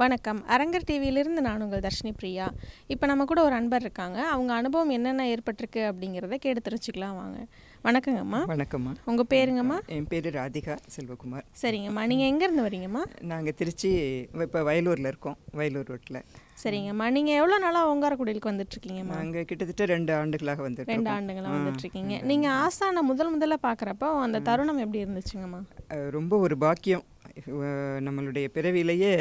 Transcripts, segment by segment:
வணக்கம் அரங்கர் டிவியிலிருந்து நான் உங்கள் தர்ஷினி பிரியா இப்போ நம்ம கூட ஒரு அன்பர் இருக்காங்க அவங்க அனுபவம் என்னென்ன ஏற்பட்டிருக்கு அப்படிங்கிறத கேட்டு தெரிஞ்சுக்கலாம் வாங்க வணக்கங்கம்மா வணக்கம்மா உங்கள் பேருங்கம்மா என் பேர் ராதிகா செல்வகுமார் சரிங்கம்மா நீங்கள் எங்கேருந்து வரீங்கம்மா நாங்கள் திருச்சி இப்போ வயலூரில் இருக்கோம் வயலூர் ரோட்டில் சரிங்கம்மா நீங்கள் எவ்வளோ நாளாக ஓங்காரக்குடிலுக்கு வந்துட்டுருக்கீங்கம்மா நாங்கள் கிட்டத்தட்ட ரெண்டு ஆண்டுகளாக வந்துட்டு ரெண்டு இருக்கோம். ஆண்டுகளாக ஆ, வந்துட்டுருக்கீங்க நீங்கள் ஆசானை முதல் முதல்ல பார்க்குறப்போ அந்த தருணம் எப்படி இருந்துச்சுங்கம்மா அஹ், ரொம்ப ஒரு பாக்கியம் அஹ், நம்மளுடைய பிறவிலேயே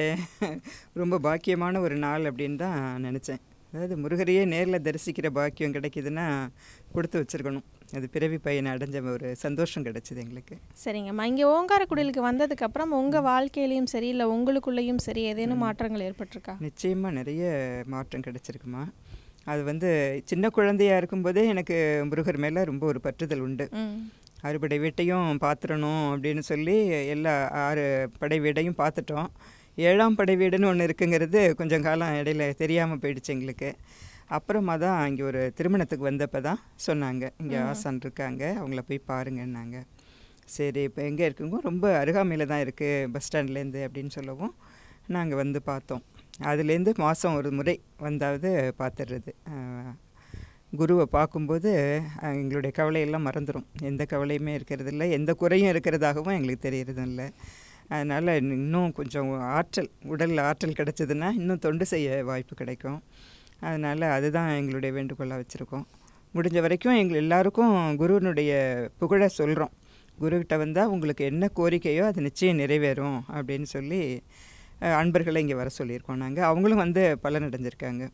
ரொம்ப பாக்கியமான ஒரு நாள் அப்படின்னு தான் நினச்சேன் அதாவது முருகரையே நேரில் தரிசிக்கிற பாக்கியம் கிடைக்குதுன்னா கொடுத்து வச்சிருக்கணும் அது பிறவி பையனை அடைஞ்ச ஒரு சந்தோஷம் கிடைச்சிது எங்களுக்கு சரிங்கம்மா இங்கே ஓங்காரக்குடிலுக்கு வந்ததுக்கப்புறம் உங்கள் வாழ்க்கையிலையும் சரி இல்லை உங்களுக்குள்ளேயும் சரி ஏதேனும் மாற்றங்கள் ஏற்பட்டிருக்கா நிச்சயமாக நிறைய மாற்றம் கிடைச்சிருக்குமா அது வந்து சின்ன குழந்தையா இருக்கும்போதே எனக்கு முருகர் மேலே ரொம்ப ஒரு பற்றுதல் உண்டு ம் அறுபடை வீட்டையும் பார்த்துடணும் அப்படின்னு சொல்லி எல்லா ஆறு படை வீடையும் பார்த்துட்டோம் ஏழாம் படை வீடுன்னு ஒன்று இருக்குங்கிறது கொஞ்சம் காலம் இடையில தெரியாமல் போயிடுச்சு எங்களுக்கு அப்புறமா தான் இங்கே ஒரு திருமணத்துக்கு வந்தப்போ தான் சொன்னாங்க இங்கே ஆசான் இருக்காங்க அவங்கள போய் பாருங்கன்னாங்க சரி இப்போ எங்கே இருக்குங்க ரொம்ப அருகாமையில் தான் இருக்குது பஸ் ஸ்டாண்ட்லேருந்து அப்படின்னு சொல்லவும் நாங்கள் வந்து பார்த்தோம் அதுலேருந்து மாதம் ஒரு முறை வந்தாவது பார்த்துடுறது ஆஹ், குருவை பார்க்கும்போது அஹ், எங்களுடைய கவலையெல்லாம் மறந்துடும் எந்த கவலையுமே இருக்கிறதில்ல எந்த குறையும் இருக்கிறதாகவும் எங்களுக்கு தெரியறதும் இல்லை அதனால் இன்னும் கொஞ்சம் ஆற்றல் உடல் ஆற்றல் கிடைச்சதுன்னா இன்னும் தொண்டு செய்ய வாய்ப்பு கிடைக்கும் அதனால் அதுதான் எங்களுடைய வேண்டுகோளாக வச்சுருக்கோம் முடிஞ்ச வரைக்கும் எங்கள் எல்லாருக்கும் குருவினுடைய புகழை சொல்கிறோம் குருக்கிட்ட வந்தால் உங்களுக்கு என்ன கோரிக்கையோ அது நிச்சயம் நிறைவேறும் அப்படின்னு சொல்லி அஹ், அன்பர்களை இங்கே வர சொல்லியிருக்கோம் நாங்கள் அவங்களும் வந்து பலனடைஞ்சிருக்காங்க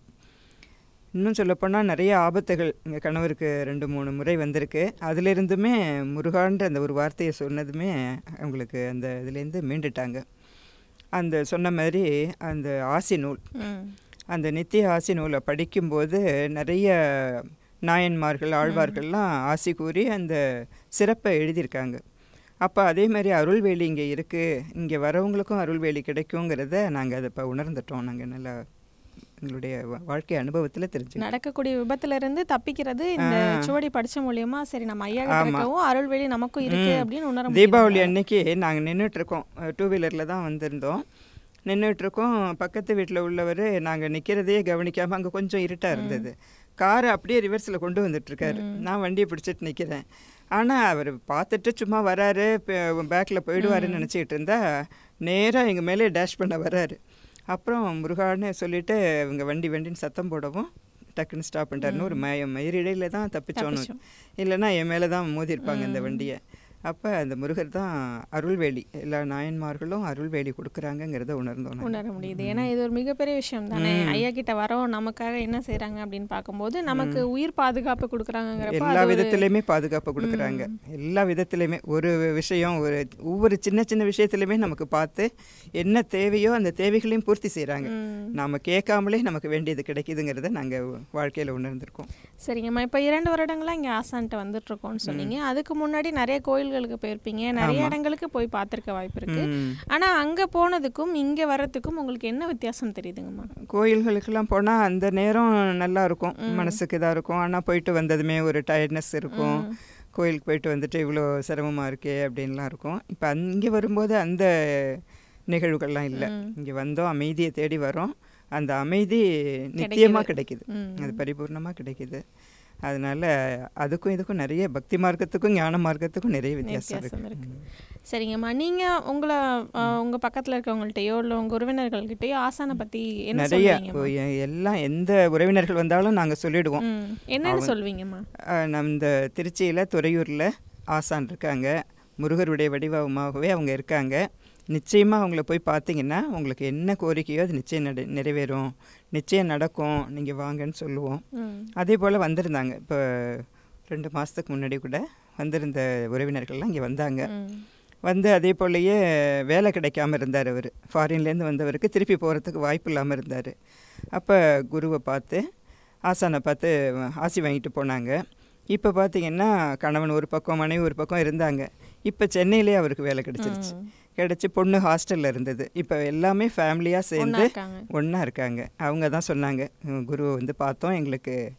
இன்னும் சொல்லப்போனால் நிறைய ஆபத்துகள் எங்கள் கணவருக்கு ரெண்டு மூணு முறை வந்திருக்கு அதிலிருந்துமே முருகான்ற அந்த ஒரு வார்த்தையை சொன்னதுமே அவங்களுக்கு அந்த இதுலேருந்து மீண்டுட்டாங்க அந்த சொன்ன மாதிரி அந்த ஆசி நூல் ம் அந்த நித்திய ஆசி நூலை படிக்கும்போது நிறைய நாயன்மார்கள் ஆழ்வார்கள்லாம் ஆசி கூறி அந்த சிறப்பை எழுதியிருக்காங்க அப்போ அதே மாதிரி அருள்வேலி இங்கே இருக்குது இங்கே வரவங்களுக்கும் அருள்வேலி கிடைக்குங்கிறத நாங்கள் அதை இப்போ உணர்ந்துட்டோம் நாங்கள் நல்லா எங்களுடைய வா- வாழ்க்கை அனுபவத்தில் தெரிஞ்சு நடக்கக்கூடிய விபத்துல இருந்து தப்பிக்கிறது இந்த சுவடி படிச்ச மூலியமா சரி நம்ம ஐயா கிட்ட ஆமா. இருக்கவும் அருள்வெளி நமக்கும் இருக்கு ம். அப்படின்னு உணர முடியுது. தீபாவளி அன்னைக்கு நாங்கள் நின்றுட்டுருக்கோம் டூ வீலரில் தான் வந்திருந்தோம் நின்றுட்டுருக்கோம் பக்கத்து வீட்டில் உள்ளவர் நாங்கள் நிற்கிறதையே கவனிக்காமல் அங்கே கொஞ்சம் இருட்டாக இருந்தது காரை அப்படியே ரிவர்ஸில் கொண்டு வந்துட்டுருக்காரு நான் வண்டியை பிடிச்சிட்டு நிற்கிறேன் ஆனால் அவர் பார்த்துட்டு சும்மா வராரு பேக்கில் போயிடுவாருன்னு நினச்சிக்கிட்டு இருந்தா நேராக எங்கள் மேலே டேஷ் பண்ண வராரு அப்புறம் முருகான்னு சொல்லிட்டு இவங்க வண்டி வண்டின்னு சத்தம் போடவும் டக்குன்னு ஸ்டாப் பண்ணிட்டாருன்னு ஒரு மய மயிரிடையில தான் தப்பிச்சோன்னு தப்பிச்சோம். இல்லைன்னா என் மேலே தான் மோதிருப்பாங்க இந்த வண்டியை அப்போ அந்த முருகர் தான் அருள்வேலி எல்லா நாயன்மார்களும் அருள்வேலி கொடுக்குறாங்கங்கிறத உணர்ந்தோம் நாங்க. உணர முடியுது ஏன்னா இது ஒரு மிகப்பெரிய விஷயம் தானே ஐயா கிட்ட வரோம் நமக்காக என்ன செய்றாங்க அப்படின்னு பார்க்கும்போது நமக்கு உயிர் பாதுகாப்பு கொடுக்குறாங்கிறப்ப எல்லா விதத்துலையுமே பாதுகாப்பு கொடுக்குறாங்க எல்லா விதத்துலையுமே ஒரு விஷயம் ஒரு ஒவ்வொரு சின்ன சின்ன விஷயத்துலையுமே நமக்கு பார்த்து என்ன தேவையோ அந்த தேவைகளையும் பூர்த்தி செய்கிறாங்க நாம கேட்காமலே நமக்கு வேண்டியது கிடைக்குதுங்கிறத நாங்கள் வாழ்க்கையில் உணர்ந்திருக்கோம் சரிங்கம்மா இப்போ இரண்டு வருடங்களா இங்கே ஆசான்ட்ட வந்துட்டு இருக்கோம்னு சொன்னீங்க அதுக்கு முன்னாடி நிறைய கோயில்களுக்கு போயிருப்பீங்க நிறைய இடங்களுக்கு போய் பார்த்துருக்க வாய்ப்பு இருக்கு ம். ஆனா அங்க போனதுக்கும் இங்க வர்றதுக்கும் உங்களுக்கு என்ன வித்தியாசம் தெரியுதுங்கம்மா கோயில்களுக்கெல்லாம் போனால் அந்த நேரம் நல்லா இருக்கும் மனசுக்கு இதாக இருக்கும் ஆனால் போயிட்டு வந்ததுமே ஒரு டயர்ட்னஸ் இருக்கும் கோயிலுக்கு போயிட்டு வந்துட்டு இவ்வளோ சிரமமாக இருக்கே அப்படின்லாம் இருக்கும் இப்போ அங்கே வரும்போது அந்த நிகழ்வுகள்லாம் இல்லை இங்கே வந்தோம் அமைதியை தேடி வரோம் அந்த அமைதி நித்தியமாக கிடைக்குது ம். அது பரிபூர்ணமாக கிடைக்குது அதனால அதுக்கும் இதுக்கும் நிறைய பக்தி மார்க்கத்துக்கும் ஞான மார்க்கத்துக்கும் நிறைய வித்தியாசம் வித்தியாசம் இருக்கு இருக்கு சரிங்கம்மா நீங்க உங்களை அஹ், உங்க பக்கத்துல இருக்கவங்கள்ட்டயோ இல்ல உங்க உறவினர்கள்கிட்டயோ ஆசானை பத்தி என்ன நிறைய சொல்லுவீங்க இப்போ எ- எல்லாம் எந்த உறவினர்கள் வந்தாலும் நாங்கள் சொல்லிடுவோம் ம் என்னன்னு சொல்லுவீங்கம்மா அஹ் நம்ம இந்த திருச்சியில் துறையூரில் ஆசான் இருக்காங்க முருகருடைய வடிவமாகவே அவங்க இருக்காங்க நிச்சயமாக அவங்கள போய் பார்த்தீங்கன்னா உங்களுக்கு என்ன கோரிக்கையோ அது நிச்சயம் நட நிறைவேறும் நிச்சயம் நடக்கும் நீங்கள் வாங்கன்னு சொல்லுவோம் ம் அதே போல் வந்திருந்தாங்க இப்போ ரெண்டு மாதத்துக்கு முன்னாடி கூட வந்திருந்த உறவினர்கள்லாம் இங்கே வந்தாங்க ம் வந்து அதே போலயே வேலை கிடைக்காம இருந்தார் அவர் ஃபாரின்லேருந்து வந்தவருக்கு திருப்பி போகிறதுக்கு வாய்ப்பு இல்லாமல் இருந்தார் அப்போ குருவை பார்த்து ஆசானை பார்த்து ஆசி வாங்கிட்டு போனாங்க இப்போ பார்த்தீங்கன்னா கணவன் ஒரு பக்கம் மனைவி ஒரு பக்கம் இருந்தாங்க இப்போ சென்னையிலே அவருக்கு வேலை கிடைச்சிருச்சு கிடைச்சி பொண்ணு ஹாஸ்டலில் இருந்தது இப்போ எல்லாமே ஃபேமிலியாக ஒண்ணா சேர்ந்து இருக்காங்க ஒன்றா இருக்காங்க அவங்க தான் சொன்னாங்க "உம், குருவை வந்து பார்த்தோம் எங்களுக்கு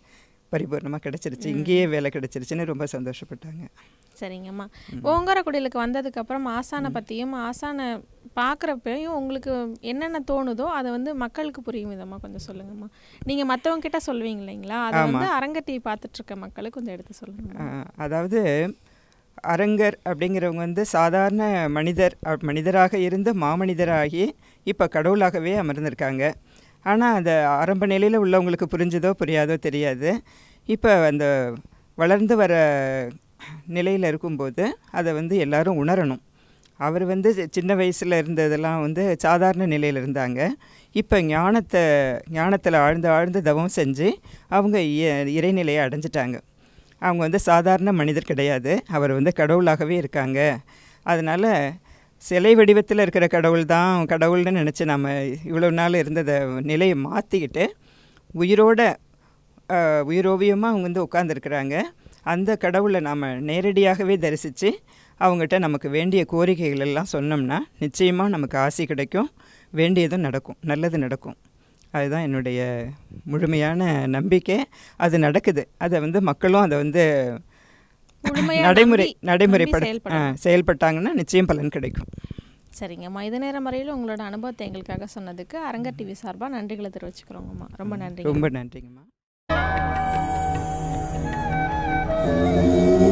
பரிபூர்ணமாக கிடச்சிருச்சு இங்கேயே வேலை கிடச்சிருச்சுன்னு ரொம்ப சந்தோஷப்பட்டாங்க சரிங்கம்மா ஓங்காரக்குடிலுக்கு வந்ததுக்கப்புறம் ஆசானை பற்றியும் ஆசானை பார்க்குறப்பையும் உங்களுக்கு என்னென்ன தோணுதோ அதை வந்து மக்களுக்கு புரியும் விதமாக கொஞ்சம் சொல்லுங்கம்மா நீங்கள் மற்றவங்க கிட்ட சொல்லுவீங்க இல்லைங்களா அதை வந்து அரங்கட்டி பார்த்துட்டு இருக்க மக்களுக்கு கொஞ்சம் எடுத்து சொல்லுங்கம்மா ஆ, அதாவது அரங்கர் அப்படிங்கிறவங்க வந்து சாதாரண மனிதர் அ- மனிதராக இருந்து மாமனிதராகி இப்போ கடவுளாகவே அமர்ந்திருக்காங்க ஆனால் அந்த ஆரம்ப நிலையில் உள்ளவங்களுக்கு புரிஞ்சதோ புரியாதோ தெரியாது இப்போ அந்த வளர்ந்து வர நிலையில் இருக்கும்போது அதை வந்து எல்லாரும் உணரணும் அவர் வந்து சி- சின்ன வயசில் இருந்ததெல்லாம் வந்து சாதாரண நிலையில் இருந்தாங்க இப்போ ஞானத்தை ஞானத்தில் ஆழ்ந்து ஆழ்ந்து தவம் செஞ்சு அவங்க இ- இறைநிலையை அடைஞ்சிட்டாங்க அவங்க வந்து சாதாரண மனிதர் கிடையாது அவர் வந்து கடவுளாகவே இருக்காங்க அதனால் சிலை வடிவத்தில் இருக்கிற கடவுள் தான் கடவுள்னு நினச்சி நம்ம இவ்வளோ நாள் இருந்ததை நிலையை மாற்றிக்கிட்டு உயிரோட ஆஹ், உயிரோவியமாக அவங்க வந்து உட்காந்துருக்குறாங்க அந்த கடவுளை நாம் நேரடியாகவே தரிசித்து அவங்ககிட்ட நமக்கு வேண்டிய கோரிக்கைகள் எல்லாம் சொன்னோம்னா நிச்சயமாக நமக்கு ஆசி கிடைக்கும் வேண்டியதும் நடக்கும் நல்லது நடக்கும் அதுதான் என்னுடைய முழுமையான நம்பிக்கை அது நடக்குது அதை வந்து மக்களும் அதை வந்து முழுமையா நடைமுறை நம்பி- நடைமுறைப்பட நம்பி செயல்படணும். ஆ, செயல்பட்டாங்கன்னா நிச்சயம் பலன் கிடைக்கும் சரிங்கம்மா இது நேரம் வரையிலும் உங்களோட அனுபவத்தை எங்களுக்காக சொன்னதுக்கு அரங்க டிவி சார்பாக நன்றிகளை தெரிவிச்சுக்கிறோங்கம்மா ரொம்ப நன்றி ரொம்ப நன்றிங்கம்மா